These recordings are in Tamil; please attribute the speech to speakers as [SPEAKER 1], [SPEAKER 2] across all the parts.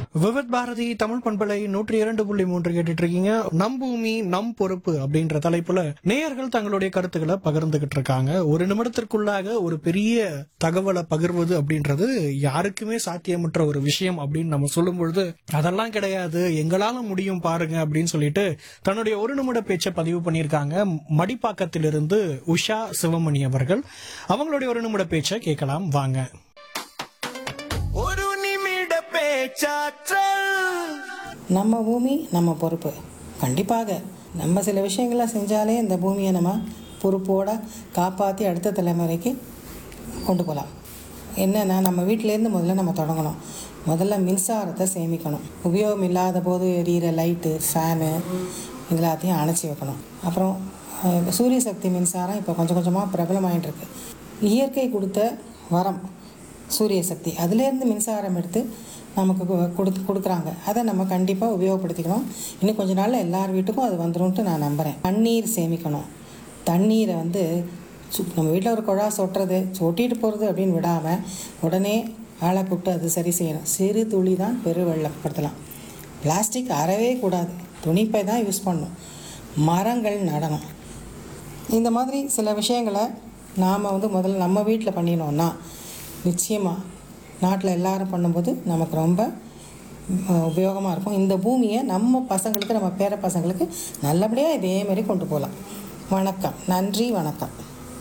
[SPEAKER 1] விவித் பாரதி தமிழ் பண்பலை நூற்றி இரண்டு புள்ளி மூன்று கேட்டுட்டு இருக்கீங்க நம் பூமி நம் பொறுப்பு அப்படின்ற தலைப்புல நேயர்கள் தங்களுடைய கருத்துக்களை பகிர்ந்துகிட்டு இருக்காங்க ஒரு நிமிடத்திற்குள்ளாக ஒரு பெரிய தகவலை பகிர்வது அப்படின்றது யாருக்குமே சாத்தியமற்ற ஒரு விஷயம் அப்படின்னு நம்ம சொல்லும் பொழுது அதெல்லாம் கிடையாது எங்களால முடியும் பாருங்க அப்படின்னு சொல்லிட்டு தன்னுடைய ஒரு நிமிட பேச்சை பதிவு பண்ணியிருக்காங்க மடிப்பாக்கத்திலிருந்து உஷா சிவமணி அவர்கள் அவங்களுடைய ஒரு நிமிட பேச்சை கேட்கலாம் வாங்க
[SPEAKER 2] ஒரு நிமிட பேச்சாற்றல்
[SPEAKER 3] நம்ம பூமி நம்ம பொறுப்பு கண்டிப்பாக நம்ம சில விஷயங்களை செஞ்சாலே இந்த பூமியை நம்ம பொறுப்போட காப்பாற்றி அடுத்த தலைமுறைக்கு கொண்டு போகலாம் என்னென்னா நம்ம வீட்டிலேருந்து முதல்ல நம்ம தொடங்கணும் முதல்ல மின்சாரத்தை சேமிக்கணும் உபயோகம் இல்லாத போது எரியிற லைட்டு ஃபேனு எல்லாத்தையும் அணைச்சி வைக்கணும் அப்புறம் அஹ், சூரிய சக்தி மின்சாரம் இப்போ கொஞ்சம் கொஞ்சமாக பிரபலமாயிட்டு இருக்கு இயற்கை கொடுத்த வரம் சூரிய சக்தி அதுலேருந்து மின்சாரம் எடுத்து நமக்கு கு- கொடுத்து கொடுக்குறாங்க அதை நம்ம கண்டிப்பாக உபயோகப்படுத்திக்கணும் இன்னும் கொஞ்ச நாளில் எல்லார் வீட்டுக்கும் அது வந்துரும்ட்டு நான் நம்புகிறேன் தண்ணீர் சேமிக்கணும் தண்ணீரை வந்து சு- நம்ம வீட்டில் ஒரு குழா சொட்டுறது சொட்டிட்டு போகிறது அப்படின்னு விடாமல் உடனே ஆளை கூப்பிட்டு அது சரி செய்யணும் சிறு துளி தான் பெரு வெள்ளப்படுத்தலாம் பிளாஸ்டிக் அறவே கூடாது துணிப்பை தான் யூஸ் பண்ணணும் மரங்கள் நடணும் இந்த மாதிரி சில விஷயங்களை நாம் வந்து முதல்ல நம்ம வீட்டில் பண்ணினோன்னா நிச்சயமாக நாட்டில் எல்லாரும் பண்ணும்போது நமக்கு ரொம்ப உபயோகமாக இருக்கும் இந்த பூமியை நம்ம பசங்களுக்கு நம்ம பேர பசங்களுக்கு நல்லபடியாக இதே மாதிரி கொண்டு போகலாம் வணக்கம் நன்றி வணக்கம்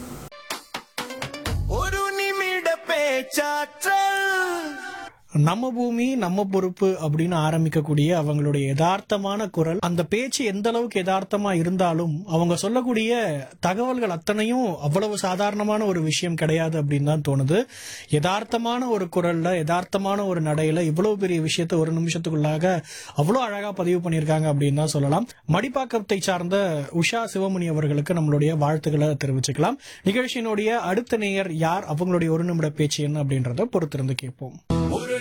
[SPEAKER 2] ஒரு நிமிட பேச்சாற்றல்
[SPEAKER 1] நம்ம பூமி நம்ம பொறுப்பு அப்படின்னு ஆரம்பிக்கக்கூடிய அவங்களுடைய யதார்த்தமான குரல் அந்த பேச்சு எந்த அளவுக்கு யதார்த்தமா இருந்தாலும் அவங்க சொல்லக்கூடிய தகவல்கள் அத்தனையும் அவ்வளவு சாதாரணமான ஒரு விஷயம் கிடையாது அப்படின்னு தான் தோணுது யதார்த்தமான ஒரு குரல்ல யதார்த்தமான ஒரு நடையில இவ்வளவு பெரிய விஷயத்த ஒரு நிமிஷத்துக்குள்ளாக அவ்வளவு அழகா பதிவு பண்ணியிருக்காங்க அப்படின்னு தான் சொல்லலாம் மடிப்பாக்கத்தை சார்ந்த உஷா சிவமணி அவர்களுக்கு நம்மளுடைய வாழ்த்துக்களை தெரிவிச்சுக்கலாம் நிகழ்ச்சியினுடைய அடுத்த நேயர் யார் அவங்களுடைய ஒரு நிமிட பேச்சு என்ன அப்படின்றத பொறுத்திருந்து கேட்போம்
[SPEAKER 2] ஒரு